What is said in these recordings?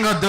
overacting వద్దు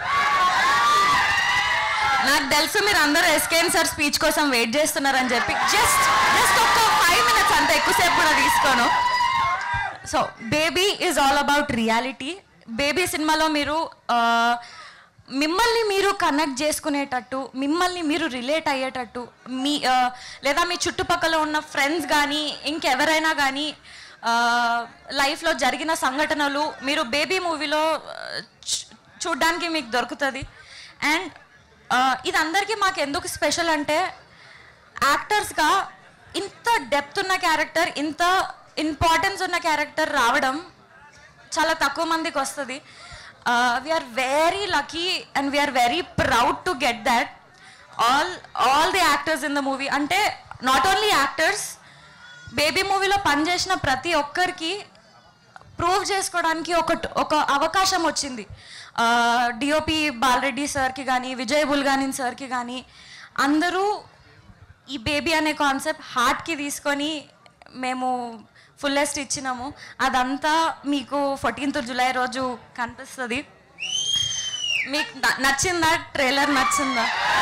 నాకు తెలుసు మీరు అందరూ ఎస్కేఎన్ సార్ స్పీచ్ కోసం వెయిట్ చేస్తున్నారని చెప్పి జస్ట్ జస్ట్ ఒక ఫైవ్ మినిట్స్ అంత ఎక్కువసేపు కూడా తీసుకోను so baby is all about reality baby సినిమాలో మీరు ఆ, మిమ్మల్ని మీరు కనెక్ట్ చేసుకునేటట్టు మిమ్మల్ని మీరు రిలేట్ అయ్యేటట్టు మీ ఆ, లేదా మీ చుట్టుపక్కల ఉన్న ఫ్రెండ్స్ కానీ ఇంకెవరైనా కానీ లైఫ్లో జరిగిన సంఘటనలు మీరు బేబీ మూవీలో చూడ్డానికి మీకు దొరుకుతుంది అండ్ ఇది అందరికీ మాకు ఎందుకు స్పెషల్ అంటే యాక్టర్స్గా ఇంత డెప్త్ ఉన్న క్యారెక్టర్ ఇంత ఇంపార్టెన్స్ ఉన్న క్యారెక్టర్ రావడం చాలా తక్కువ మందికి వస్తుంది we're very lucky and we're very proud to get that all all the actors in the movie అంటే నాట్ ఓన్లీ యాక్టర్స్ బేబీ మూవీలో పనిచేసిన ప్రతి ఒక్కరికి ప్రూవ్ చేసుకోవడానికి ఒక ఒక అవకాశం వచ్చింది డిఓపి బాలరెడ్డి సార్కి కానీ విజయ్ బుల్గాని సార్కి కానీ అందరూ ఈ బేబీ అనే కాన్సెప్ట్ హార్ట్కి తీసుకొని మేము ఫుల్లెస్ట్ ఇచ్చినాము అదంతా మీకు ఫోర్టీన్త్ జూలై రోజు కనిపిస్తుంది మీకు న- నచ్చిందా ట్రైలర్ నచ్చిందా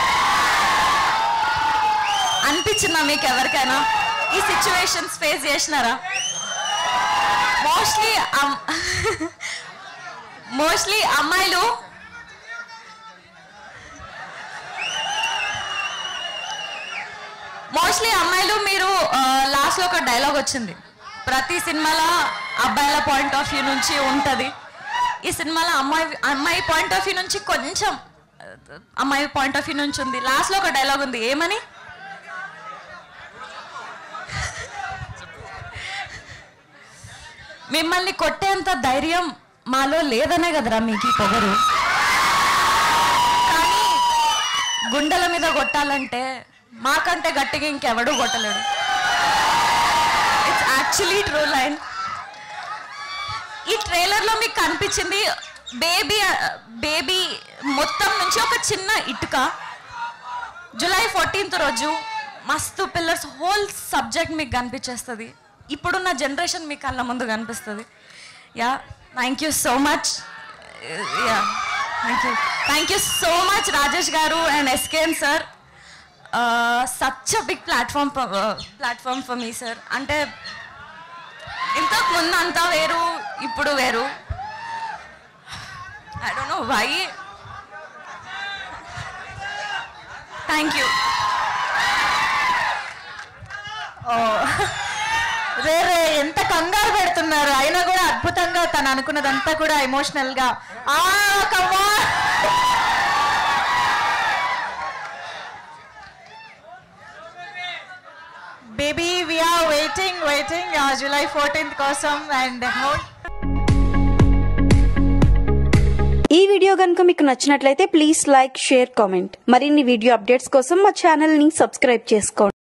అనిపించిందా మీకు ఎవరికైనా ఈ సిచ్యువేషన్స్ ఫేస్ చేసినారా మోస్ట్లీ మోస్ట్లీ అమ్మాయిలు మోస్ట్లీ అమ్మాయిలు మీరు లాస్ట్లో ఒక డైలాగ్ వచ్చింది ప్రతి సినిమాలో అబ్బాయిల పాయింట్ ఆఫ్ వ్యూ నుంచి ఉంటుంది ఈ సినిమాలో అమ్మాయి అమ్మాయి పాయింట్ ఆఫ్ వ్యూ నుంచి కొంచెం ఆ, అమ్మాయి పాయింట్ ఆఫ్ వ్యూ నుంచి ఉంది లాస్ట్లో ఒక డైలాగ్ ఉంది ఏమని మిమ్మల్ని కొట్టేంత ధైర్యం మాలో లేదనే కదరా మీకు ఈ పొగరు కానీ గుండెల మీద కొట్టాలంటే మాకంటే గట్టిగా ఇంకెవడూ కొట్టలేడు ఇట్స్ యాక్చువల్లీ ట్రూ లైన్ ఈ ట్రైలర్లో మీకు కనిపించింది బేబీ బేబీ మొత్తం నుంచి ఒక చిన్న ఇటుక జూలై ఫోర్టీన్త్ రోజు మస్తు పిల్లర్స్ హోల్ సబ్జెక్ట్ మీకు కనిపించేస్తుంది ఇప్పుడున్న జనరేషన్ మీ కళ్ళ ముందు కనిపిస్తుంది yeah thank you so much yeah thank you thank you so much Rajesh garu and SKN sir such a big platform platform for me sir అంటే ఇంతకు ముందు అంతా వేరు ఇప్పుడు వేరు I don't know why thank you రే రే ఎంత కంగారు పెడుతున్నారు అయినా కూడా అద్భుతంగా తను అనుకున్నదంతా కూడా ఎమోషనల్ గా ఆ కమ్మా baby we're waiting waiting July fourteenth కోసం అండ్ ఈ వీడియో కనుక మీకు నచ్చినట్లయితే ప్లీజ్ లైక్ షేర్ కామెంట్ మరిన్ని వీడియో అప్డేట్స్ కోసం మా ఛానల్ ని సబ్స్క్రైబ్ చేసుకోండి